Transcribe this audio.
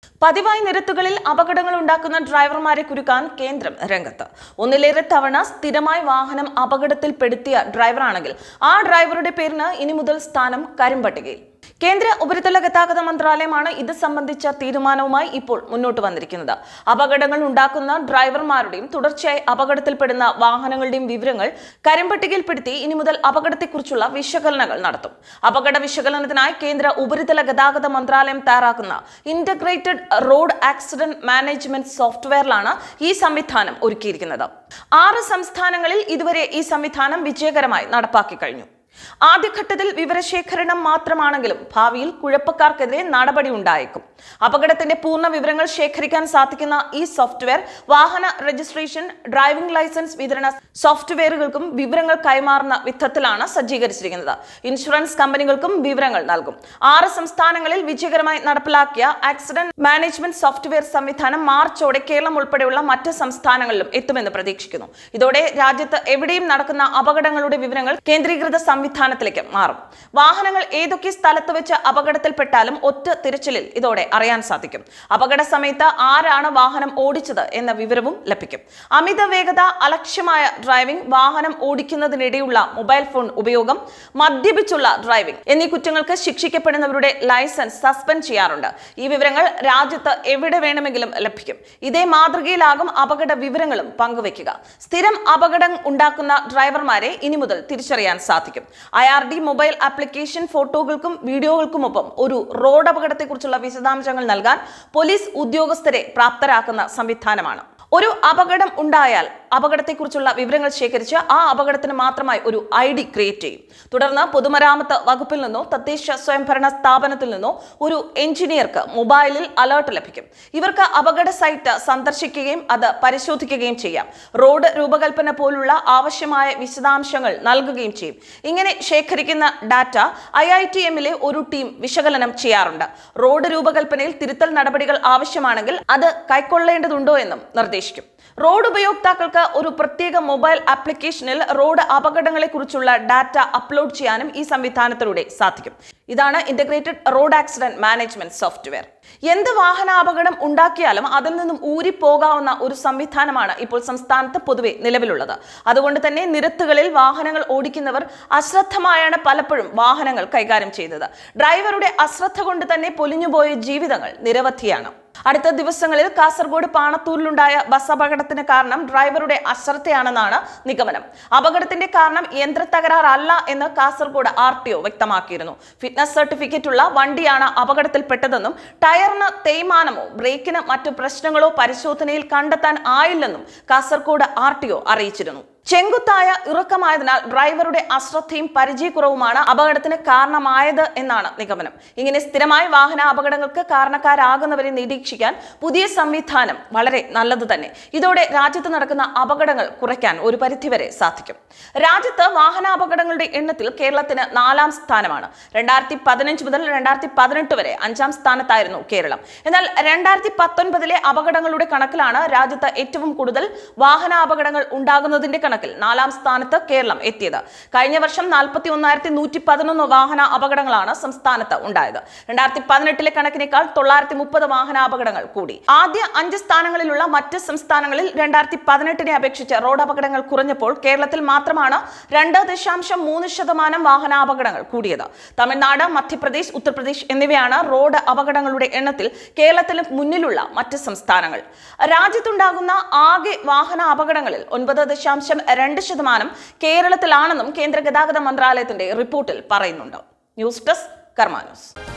പതിവായി നിരത്തുകളിൽ അപകടങ്ങൾ ഉണ്ടാക്കുന്ന ഡ്രൈവർമാരെ കുരുക്കാൻ കേന്ദ്രം രംഗത്ത് ഒന്നിലേറെ തവണ സ്ഥിരമായി വാഹനം അപകടത്തിൽപ്പെടുത്തിയ ഡ്രൈവറാണെങ്കിൽ ആ ഡ്രൈവറുടെ പേരിന് ഇനി മുതൽ സ്ഥാനം കരിമ്പട്ടികയിൽ കേന്ദ്ര ഉപരിതല ഗതാഗത മന്ത്രാലയമാണ് ഇത് സംബന്ധിച്ച തീരുമാനവുമായി ഇപ്പോൾ മുന്നോട്ട് വന്നിരിക്കുന്നത് അപകടങ്ങൾ ഉണ്ടാക്കുന്ന ഡ്രൈവർമാരുടെയും തുടർച്ചയായി അപകടത്തിൽപ്പെടുന്ന വാഹനങ്ങളുടെയും വിവരങ്ങൾ കരിമ്പട്ടികയിൽപ്പെടുത്തി ഇനി മുതൽ അപകടത്തെക്കുറിച്ചുള്ള വിശകലനങ്ങൾ നടത്തും അപകട വിശകലനത്തിനായി കേന്ദ്ര ഉപരിതല ഗതാഗത മന്ത്രാലയം തയ്യാറാക്കുന്ന ഇന്റഗ്രേറ്റഡ് റോഡ് ആക്സിഡന്റ് മാനേജ്മെന്റ് സോഫ്റ്റ്വെയറിലാണ് ഈ സംവിധാനം ഒരുക്കിയിരിക്കുന്നത് ആറ് സംസ്ഥാനങ്ങളിൽ ഇതുവരെ ഈ സംവിധാനം വിജയകരമായി നടപ്പാക്കി കഴിഞ്ഞു ആദ്യഘട്ടത്തിൽ വിവരശേഖരണം മാത്രമാണെങ്കിലും ഭാവിയിൽ കുഴപ്പക്കാർക്കെതിരെ നടപടി ഉണ്ടായേക്കും അപകടത്തിന്റെ പൂർണ്ണ വിവരങ്ങൾ ശേഖരിക്കാൻ സാധിക്കുന്ന ഈ സോഫ്റ്റ്വെയർ വാഹന രജിസ്ട്രേഷൻ ഡ്രൈവിംഗ് ലൈസൻസ് വിതരണ സോഫ്റ്റ്വെയറുകൾക്കും വിവരങ്ങൾ കൈമാറുന്ന വിധത്തിലാണ് സജ്ജീകരിച്ചിരിക്കുന്നത് ഇൻഷുറൻസ് കമ്പനികൾക്കും വിവരങ്ങൾ നൽകും ആറ് സംസ്ഥാനങ്ങളിൽ വിജയകരമായി നടപ്പിലാക്കിയ ആക്സിഡന്റ് മാനേജ്മെന്റ് സോഫ്റ്റ്വെയർ സംവിധാനം മാർച്ചോടെ കേരളം ഉൾപ്പെടെയുള്ള മറ്റ് സംസ്ഥാനങ്ങളിലും എത്തുമെന്ന് പ്രതീക്ഷിക്കുന്നു ഇതോടെ രാജ്യത്ത് എവിടെയും നടക്കുന്ന അപകടങ്ങളുടെ വിവരങ്ങൾ കേന്ദ്രീകൃത സംവിധാനത്തിലേക്ക് മാറും വാഹനങ്ങൾ ഏതൊക്കെ സ്ഥലത്ത് വെച്ച് അപകടത്തിൽപ്പെട്ടാലും ഒറ്റ തിരച്ചിലിൽ ഇതോടെ അറിയാൻ സാധിക്കും അപകട സമയത്ത് ആരാണ് വാഹനം ഓടിച്ചത് എന്ന വിവരവും ലഭിക്കും അമിത വേഗത അലക്ഷ്യമായ ഡ്രൈവിംഗ് വാഹനം ഓടിക്കുന്നതിനിടെയുള്ള മൊബൈൽ ഫോൺ ഉപയോഗം മദ്യപിച്ചുള്ള ഡ്രൈവിംഗ് എന്നീ കുറ്റങ്ങൾക്ക് ശിക്ഷിക്കപ്പെടുന്നവരുടെ ലൈസൻസ് സസ്പെൻഡ് ചെയ്യാറുണ്ട് ഈ വിവരങ്ങൾ രാജ്യത്ത് എവിടെ വേണമെങ്കിലും ലഭിക്കും ഇതേ മാതൃകയിലാകും അപകട വിവരങ്ങളും പങ്കുവെക്കുക സ്ഥിരം അപകടം ഉണ്ടാക്കുന്ന ഡ്രൈവർമാരെ ഇനി മുതൽ തിരിച്ചറിയാൻ സാധിക്കും I R D mobile application ഫോട്ടോകൾക്കും വീഡിയോകൾക്കുമൊപ്പം ഒരു റോഡ് അപകടത്തെക്കുറിച്ചുള്ള വിശദാംശങ്ങൾ നൽകാൻ പോലീസ് ഉദ്യോഗസ്ഥരെ പ്രാപ്തരാക്കുന്ന സംവിധാനമാണ് ഒരു അപകടം ഉണ്ടായാൽ അപകടത്തെക്കുറിച്ചുള്ള വിവരങ്ങൾ ശേഖരിച്ച് ആ അപകടത്തിന് മാത്രമായി ഒരു ഐ ഡി ക്രിയേറ്റ് ചെയ്യും തുടർന്ന് പൊതുമരാമത്ത് വകുപ്പിൽ നിന്നോ തദ്ദേശ സ്വയംഭരണ സ്ഥാപനത്തിൽ നിന്നോ ഒരു എഞ്ചിനീയർക്ക് മൊബൈലിൽ അലേർട്ട് ലഭിക്കും ഇവർക്ക് അപകട സൈറ്റ് സന്ദർശിക്കുകയും അത് പരിശോധിക്കുകയും ചെയ്യാം റോഡ് രൂപകൽപ്പന പോലുള്ള ആവശ്യമായ വിശദാംശങ്ങൾ നൽകുകയും ചെയ്യും ഇങ്ങനെ ശേഖരിക്കുന്ന ഡാറ്റ ഐ ഐ ടി എമ്മിലെ ഒരു ടീം വിശകലനം ചെയ്യാറുണ്ട് റോഡ് രൂപകൽപ്പനയിൽ തിരുത്തൽ നടപടികൾ ആവശ്യമാണെങ്കിൽ അത് കൈക്കൊള്ളേണ്ടതുണ്ടോ എന്നും നിർദ്ദേശിക്കും റോഡ് ഉപയോക്താക്കൾക്ക് ഒരു പ്രത്യേക മൊബൈൽ ആപ്ലിക്കേഷനിൽ റോഡ് അപകടങ്ങളെ കുറിച്ചുള്ള ഡാറ്റ അപ്ലോഡ് ചെയ്യാനും ഈ സംവിധാനത്തിലൂടെ സാധിക്കും ഇതാണ് integrated road accident management software എന്ത് വാഹനാപകടം ഉണ്ടാക്കിയാലും അതിൽ നിന്നും ഊരിപ്പോകാവുന്ന ഒരു സംവിധാനമാണ് ഇപ്പോൾ സംസ്ഥാനത്ത് പൊതുവെ നിലവിലുള്ളത് അതുകൊണ്ട് തന്നെ നിരത്തുകളിൽ വാഹനങ്ങൾ ഓടിക്കുന്നവർ അശ്രദ്ധമായാണ് പലപ്പോഴും വാഹനങ്ങൾ കൈകാര്യം ചെയ്യുന്നത് ഡ്രൈവറുടെ അശ്രദ്ധ കൊണ്ട് തന്നെ പൊലിഞ്ഞുപോയ ജീവിതങ്ങൾ നിരവധിയാണ് അടുത്ത ദിവസങ്ങളിൽ കാസർഗോഡ് പാണത്തൂരിലുണ്ടായ ബസ് അപകടത്തിന് കാരണം ഡ്രൈവറുടെ അശ്രദ്ധയാണെന്നാണ് നിഗമനം അപകടത്തിന്റെ കാരണം യന്ത്ര തകരാറല്ല എന്ന് കാസർഗോഡ് ആർ ടി ഒ വ്യക്തമാക്കിയിരുന്നു ഫിറ്റ്നസ് സർട്ടിഫിക്കറ്റ് ഉള്ള വണ്ടിയാണ് അപകടത്തിൽപ്പെട്ടതെന്നും ടയറിന് തേയ്മാനമോ ബ്രേക്കിന് മറ്റു പ്രശ്നങ്ങളോ പരിശോധനയിൽ കണ്ടെത്താൻ ആയില്ലെന്നും കാസർഗോഡ് ആർ ടി ഒ അറിയിച്ചിരുന്നു ചെങ്കുത്തായ ഇറക്കമായതിനാൽ ഡ്രൈവറുടെ അശ്രദ്ധയും പരിചയക്കുറവുമാണ് അപകടത്തിന് കാരണമായത് എന്നാണ് നിഗമനം ഇങ്ങനെ സ്ഥിരമായി വാഹന അപകടങ്ങൾക്ക് കാരണക്കാരാകുന്നവരെ നിരീക്ഷിക്കാൻ പുതിയ സംവിധാനം വളരെ നല്ലത് തന്നെ ഇതോടെ രാജ്യത്ത് നടക്കുന്ന അപകടങ്ങൾ കുറയ്ക്കാൻ ഒരു പരിധിവരെ സാധിക്കും രാജ്യത്ത് വാഹനാപകടങ്ങളുടെ എണ്ണത്തിൽ കേരളത്തിന് നാലാം സ്ഥാനമാണ് രണ്ടായിരത്തി പതിനഞ്ച് മുതൽ രണ്ടായിരത്തി പതിനെട്ട് വരെ അഞ്ചാം സ്ഥാനത്തായിരുന്നു കേരളം എന്നാൽ രണ്ടായിരത്തി പത്തൊൻപതിലെ അപകടങ്ങളുടെ കണക്കിലാണ് രാജ്യത്ത് ഏറ്റവും കൂടുതൽ വാഹനാപകടങ്ങൾ ഉണ്ടാകുന്നതിന്റെ കണക്കിൽ നാലാം സ്ഥാനത്ത് കേരളം എത്തിയത് കഴിഞ്ഞ വർഷം നാൽപ്പത്തി ഒന്നായിരത്തി നൂറ്റി പതിനൊന്ന് വാഹന അപകടങ്ങളാണ് സംസ്ഥാനത്ത് ഉണ്ടായത് രണ്ടായിരത്തി പതിനെട്ടിലെ കണക്കിനേക്കാൾ തൊള്ളായിരത്തി മുപ്പത് വാഹനാപകടങ്ങൾ കൂടി ആദ്യ അഞ്ച് സ്ഥാനങ്ങളിലുള്ള മറ്റ് സംസ്ഥാനങ്ങളിൽ രണ്ടായിരത്തി പതിനെട്ടിനെ അപേക്ഷിച്ച് റോഡ് അപകടങ്ങൾ കുറഞ്ഞപ്പോൾ കേരളത്തിൽ മാത്രമാണ് രണ്ട് ദശാംശം മൂന്ന് ശതമാനം വാഹനാപകടങ്ങൾ കൂടിയത് തമിഴ്നാട് മധ്യപ്രദേശ് ഉത്തർപ്രദേശ് എന്നിവയാണ് റോഡ് അപകടങ്ങളുടെ എണ്ണത്തിൽ കേരളത്തിന് മുന്നിലുള്ള മറ്റ് സംസ്ഥാനങ്ങൾ രാജ്യത്തുണ്ടാകുന്ന ആകെ വാഹന അപകടങ്ങളിൽ ഒൻപത് ദശാംശം രണ്ട് ശതമാനം കേരളത്തിലാണെന്നും കേന്ദ്ര ഗതാഗത മന്ത്രാലയത്തിന്റെ റിപ്പോർട്ടിൽ പറയുന്നുണ്ട് ന്യൂസ് ഡെസ്ക് കർമാനൂസ്